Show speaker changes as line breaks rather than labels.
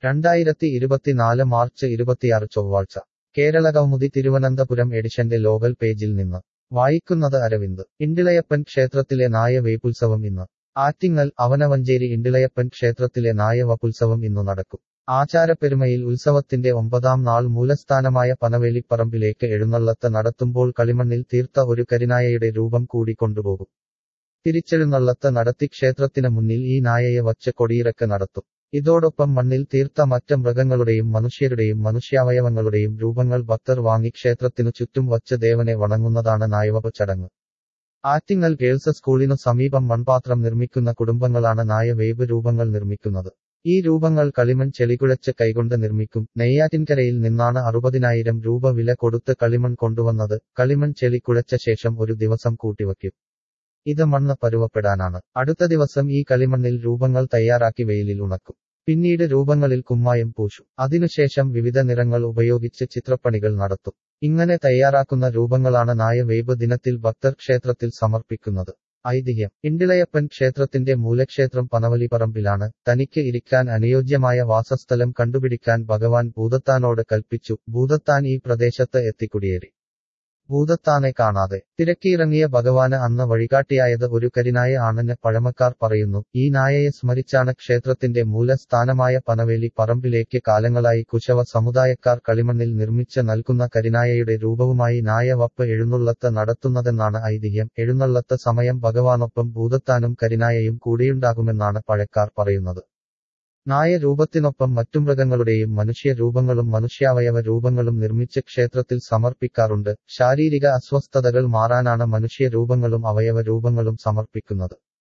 രണ്ടായിരത്തി ഇരുപത്തിനാല് മാർച്ച് ഇരുപത്തിയാറ് ചൊവ്വാഴ്ച കേരള കൗമുദി തിരുവനന്തപുരം എഡിഷന്റെ ലോകൽ പേജിൽ നിന്ന് വായിക്കുന്നത് അരവിന്ദ് ഇണ്ടിളയപ്പൻ ക്ഷേത്രത്തിലെ നായ വേപ്പുത്സവം ഇന്ന് ആറ്റിങ്ങൽ അവനവഞ്ചേരി ഇണ്ടിളയപ്പൻ ക്ഷേത്രത്തിലെ നായ വപ്പുത്സവം ഇന്നു നടക്കും ആചാരപ്പെരുമയിൽ ഉത്സവത്തിന്റെ ഒമ്പതാം നാൾ മൂലസ്ഥാനമായ പനവേലിപ്പറമ്പിലേക്ക് എഴുന്നള്ളത്ത് നടത്തുമ്പോൾ കളിമണ്ണിൽ തീർത്ത ഒരു കരിനായയുടെ രൂപം കൂടി കൊണ്ടുപോകും തിരിച്ചെഴുന്നള്ളത്ത് നടത്തി ക്ഷേത്രത്തിന് മുന്നിൽ ഈ നായയെ വച്ച് കൊടിയിറക്ക് നടത്തും ഇതോടൊപ്പം മണ്ണിൽ തീർത്ത മറ്റ് മൃഗങ്ങളുടെയും മനുഷ്യരുടെയും മനുഷ്യാവയവങ്ങളുടെയും രൂപങ്ങൾ ഭക്തർ വാങ്ങി ക്ഷേത്രത്തിനു ചുറ്റും വച്ച് ദേവനെ വണങ്ങുന്നതാണ് നായവപ്പ് ചടങ്ങ് ആറ്റിങ്ങൽ ഗേൾസ് സ്കൂളിനു സമീപം മൺപാത്രം നിർമ്മിക്കുന്ന കുടുംബങ്ങളാണ് നായ വേബ് രൂപങ്ങൾ നിർമ്മിക്കുന്നത് ഈ രൂപങ്ങൾ കളിമൺ ചെളികുഴച്ച് കൈകൊണ്ട് നിർമ്മിക്കും നെയ്യാറ്റിൻകരയിൽ നിന്നാണ് അറുപതിനായിരം രൂപ വില കൊടുത്ത് കളിമൺ കൊണ്ടുവന്നത് കളിമൺ ചെളി കുഴച്ച ശേഷം ഒരു ദിവസം കൂട്ടിവയ്ക്കും ഇത് മണ്ണ് പരുവപ്പെടാനാണ് അടുത്ത ദിവസം ഈ കളിമണ്ണിൽ രൂപങ്ങൾ തയ്യാറാക്കി വെയിലിൽ ഉണക്കും പിന്നീട് രൂപങ്ങളിൽ കുമ്മായം പൂശും അതിനുശേഷം വിവിധ നിറങ്ങൾ ഉപയോഗിച്ച് ചിത്രപ്പണികൾ നടത്തും ഇങ്ങനെ തയ്യാറാക്കുന്ന രൂപങ്ങളാണ് നായ വേബ് ദിനത്തിൽ ഭക്തർ ക്ഷേത്രത്തിൽ സമർപ്പിക്കുന്നത് ഐതിഹ്യം ഇണ്ടിളയപ്പൻ ക്ഷേത്രത്തിന്റെ മൂലക്ഷേത്രം പനവലിപ്പറമ്പിലാണ് തനിക്ക് ഇരിക്കാൻ അനുയോജ്യമായ വാസസ്ഥലം കണ്ടുപിടിക്കാൻ ഭഗവാൻ ഭൂതത്താനോട് കൽപ്പിച്ചു ഭൂതത്താൻ ഈ പ്രദേശത്ത് എത്തിക്കുടിയേറി ഭൂതത്താനെ കാണാതെ തിരക്കിയിറങ്ങിയ ഭഗവാന് അന്ന് വഴികാട്ടിയായത് ഒരു കരിനായ ആണെന്ന് പഴമക്കാർ പറയുന്നു ഈ നായയെ സ്മരിച്ചാണ് ക്ഷേത്രത്തിന്റെ മൂലസ്ഥാനമായ പനവേലി പറമ്പിലേക്ക് കാലങ്ങളായി കുശവ സമുദായക്കാർ കളിമണ്ണിൽ നിർമ്മിച്ച് നൽകുന്ന കരിനായയുടെ രൂപവുമായി നായ വപ്പ് എഴുന്നള്ളത്ത് നടത്തുന്നതെന്നാണ് ഐതിഹ്യം എഴുന്നള്ളത്ത് സമയം ഭഗവാനൊപ്പം ഭൂതത്താനും കരിനായയും കൂടിയുണ്ടാകുമെന്നാണ് പഴക്കാർ പറയുന്നത് നായ രൂപത്തിനൊപ്പം മറ്റു മൃഗങ്ങളുടെയും മനുഷ്യ രൂപങ്ങളും മനുഷ്യാവയവ രൂപങ്ങളും നിർമ്മിച്ച് ക്ഷേത്രത്തിൽ സമർപ്പിക്കാറുണ്ട് ശാരീരിക അസ്വസ്ഥതകൾ മാറാനാണ് മനുഷ്യ രൂപങ്ങളും അവയവ രൂപങ്ങളും സമർപ്പിക്കുന്നത്